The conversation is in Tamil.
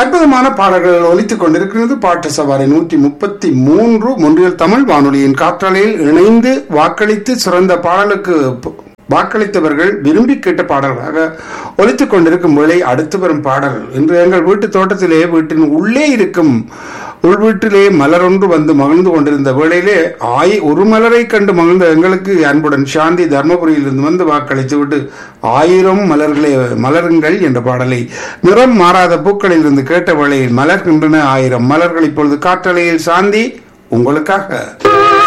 அற்புதமான பாடல்கள் ஒலித்துக் கொண்டிருக்கிறது பாட்டு சவாரி நூற்றி முப்பத்தி மூன்று முன்றியல் தமிழ் வானொலியின் காற்றலையில் இணைந்து வாக்களித்து சிறந்த பாடலுக்கு ப- வாக்களித்தவர்கள் விரும்பி கேட்ட பாடல்களாக ஒலித்துக் கொண்டிருக்கும் வேளை அடுத்து வரும் பாடல் இன்று எங்கள் வீட்டு தோட்டத்திலே வீட்டின் உள்ளே இருக்கும் உள் வீட்டிலே மலர் ஒன்று வந்து மகிழ்ந்து கொண்டிருந்த வேளையிலே ஆய் ஒரு மலரை கண்டு மகிழ்ந்த எங்களுக்கு அன்புடன் சாந்தி தர்மபுரியிலிருந்து வந்து வாக்களித்து விட்டு ஆயிரம் மலர்களே மலருங்கள் என்ற பாடலை நிறம் மாறாத பூக்களில் இருந்து கேட்ட வேளையில் மலர்கின்றன ஆயிரம் மலர்கள் இப்பொழுது காற்றலையில் சாந்தி உங்களுக்காக